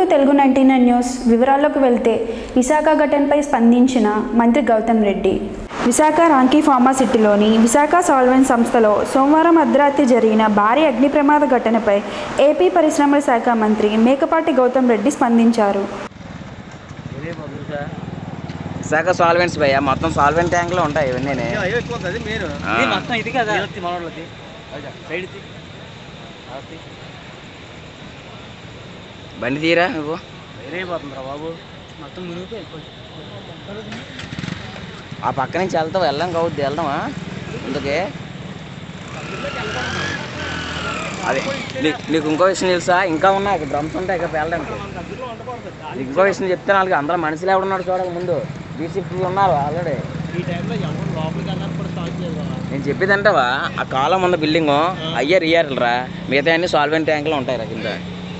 Telugu ninety nine news వివరాల్లోకి వెళ్తే విశాఖ ఘటనపై స్పందించిన మంత్రి గౌతమ్ రెడ్డి విశాఖ రాంకీ ఫార్మాసిటీలోని విశాఖ సాల్వెంట్ సంస్థలో సోమవారం అర్ధరాత్రి జరిగిన భారీ అగ్ని ప్రమాద ఘటనపై ఏపీ పరిశ్రమల శాఖ మంత్రి మేకపాటి గౌతమ్ రెడ్డి స్పందించారు విశాఖ సాల్వెంట్స్ భయ్య మొత్తం సాల్వెంట్ ట్యాంక్లో ఉంటాయి ఇవన్నీ అయిపోతుంది మీరు ఆ. ఇది మొత్తం ఇది కదా మనోళ్ళది సైడ్ బండి తీరా నువ్వు అయిపోతుందిరా బాబు మొత్తం మునిగిపోయి ఆ పక్క నుంచి వెళ్తావు వెళ్ళాం కావద్దు వెళ్దామా అందుకే అదే నీ- నీకు ఇంకో విషయం తెలుసా ఇంకా ఉన్నాయి అక్కడ డ్రమ్స్ ఉంటాయి ఇక్కడ వెళ్ళడానికి నీకు ఇంకో విషయం చెప్తే నాలుగు అందరూ మనుషులు ఎవడున్నాడు చూడక ముందు బీసీపీలు ఉన్నారు ఆల్రెడీ ఈ టైంలో ఎవరు లోపలికి వెళ్ళడానికి కూడా స్టార్ట్ చేయాలి నేను చెప్పేది అంటావా ఆ కాలం ఉన్న బిల్డింగ్ అయ్యే రియల్ రా మిగతా అన్ని సాల్వెంట్ ట్యాంక్లో ఉంటాయి రా కింద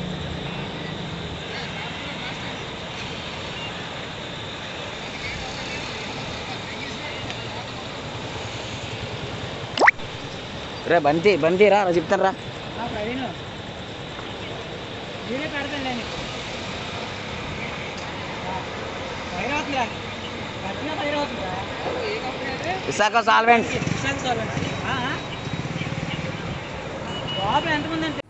రే బంతి బంతి రా రా చెప్తాను రా ప్రవీణ్ నేనే పెడతాను నేను ఫైర్ అవుతుందా గట్టిగా ఫైర్ అవుతుందా విశాఖ సాల్వెంట్ విశాఖ సార్ లోపల ఎంతమంది అంటే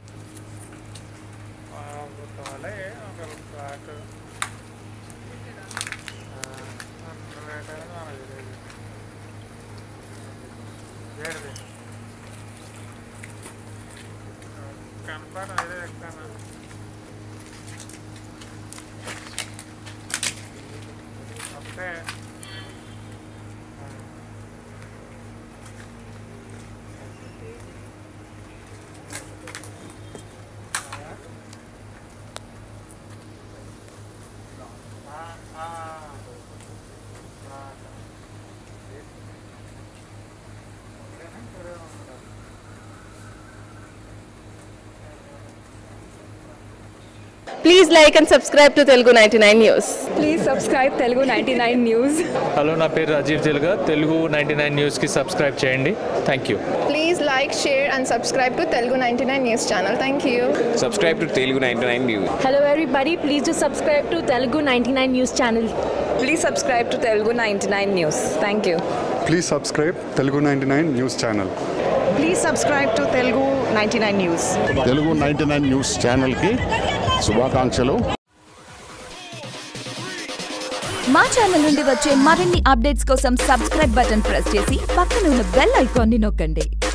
Please like and subscribe to Telugu 99 News. Please subscribe Telugu ninety nine news hello నా పేరు రాజీవ్ తెలుగా తెలుగు నైంటీ నైన్ న్యూస్కి సబ్స్క్రైబ్ చేయండి thank you Please like, share, and subscribe to Telugu 99 News channel. Thank you. subscribe to Telugu 99 News. Hello everybody, please do subscribe to Telugu 99 News channel. Please subscribe to Telugu ninety nine news thank you please subscribe Telugu ninety nine news channel please subscribe to Telugu ninety nine news Telugu ninety nine news ఛానల్కి శుభాకాంక్షలు మా channel నుండి వచ్చే మరిన్ని updates కోసం subscribe button press చేసి పక్కన ఉన్న బెల్ ఐకాన్ని నొక్కండి